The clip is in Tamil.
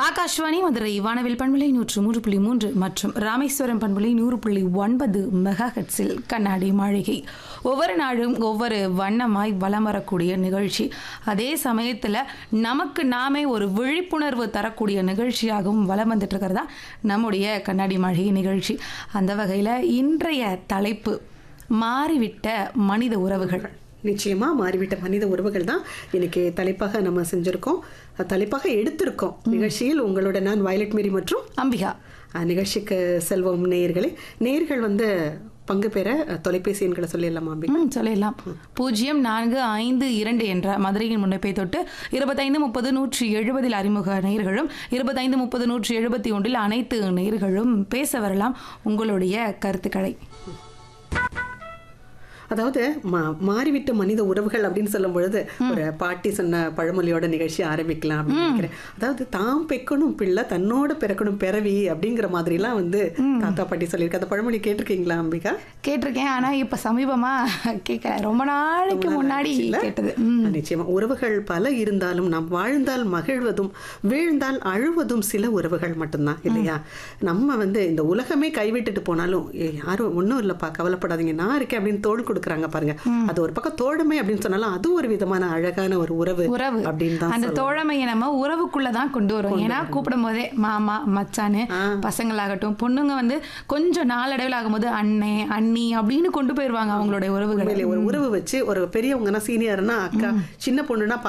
ஆகாஷ்வாணி மதுரை வானவில் பண்பலை நூற்று மூன்று புள்ளி மூன்று மற்றும் ராமேஸ்வரம் பண்பலை நூறு புள்ளி ஒன்பது மெகா ஹெட்ஸில் கண்ணாடி மாளிகை ஒவ்வொரு நாளும் ஒவ்வொரு வண்ணமாய் வலம் வரக்கூடிய நிகழ்ச்சி அதே சமயத்தில் நமக்கு நாமே ஒரு விழிப்புணர்வு தரக்கூடிய நிகழ்ச்சியாகவும் வலம் வந்துட்டு இருக்கிறதா நம்முடைய கண்ணாடி மாளிகை நிகழ்ச்சி அந்த வகையில் இன்றைய தலைப்பு மாறிவிட்ட மனித உறவுகள் நிச்சயமா மாறிவிட்ட மனித உறவுகள் தான் இன்னைக்கு தலைப்பாக நம்ம செஞ்சிருக்கோம் அஹ் தலைப்பாக எடுத்திருக்கோம் நிகழ்ச்சியில் உங்களோட நான் வயலட் மேரி மற்றும் அம்பிகா அஹ், நிகழ்ச்சிக்கு செல்வம் நேயர்களே நேயர்கள் வந்து பங்கு பெற அஹ், தொலைபேசி எண்களை சொல்லிடலாமா அம்பி ம் சொல்லிடலாம் பூஜ்ஜியம் நான்கு ஐந்து இரண்டு என்ற மதுரையின் முன்னைப்பை தொட்டு இருபத்தைந்து முப்பது நூற்றி எழுபதில் அறிமுக நேயர்களும் இருபத்தைந்து முப்பது நூற்றி எழுபத்தி ஒன்றில் அனைத்து நேயர்களும் பேச வரலாம் உங்களுடைய கருத்துக்களை அதாவது மா- மாறிவிட்ட மனித உறவுகள் அப்படின்னு சொல்லும் பொழுது ஒரு பாட்டி சொன்ன பழமொழியோட நிகழ்ச்சி ஆரம்பிக்கலாம் அப்படின்னு நினைக்கிறேன் அதாவது தாம் பெக்கணும் பிள்ளை தன்னோட பிறக்கணும் பிறவி அப்படிங்கிற மாதிரிலாம் வந்து தாத்தா பாட்டி சொல்லியிருக்கு அந்த பழமொழி கேட்டிருக்கீங்களா அம்பிகா கேட்டிருக்கேன் ஆனா இப்ப சமீபமா கேட்க ரொம்ப நாளைக்கு முன்னாடி ஆச்சுல்ல? கேட்டது நிச்சயமா உறவுகள் பல இருந்தாலும் நாம் வாழ்ந்தால் மகிழ்வதும் வீழ்ந்தால் அழுவதும் சில உறவுகள் மட்டும்தான் இல்லையா நம்ம வந்து இந்த உலகமே கைவிட்டுட்டு போனாலும் "ஏய், யாரும் ஒன்றும் இல்லைப்பா கவலைப்படாதீங்க நான் இருக்கேன் அப்படின்னு தோள் கொடுக்குறாங்க பாருங்க அது ஒரு பக்கம் தோழமை அப்படின்னு சொன்னாலும் அது ஒரு விதமான அழகான ஒரு உறவு உறவு அப்படின்னு தான் அந்த தோழமையை நம்ம உறவுக்குள்ள தான் கொண்டு வரோம் ஏன்னா கூப்பிடும் போதே மாமா மச்சான்னு பசங்களாகட்டும் பொண்ணுங்க வந்து கொஞ்சம் நாளடைவில் ஆகும்போது அண்ணே அண்ணி அப்படின்னு கொண்டு போயிருவாங்க அவங்களுடைய உறவுகளை உண்மையிலே ஒரு உறவு வச்சு ஒரு பெரியவங்கன்னா சீனியர்னா அக்கா சின்ன பொண்ணுனா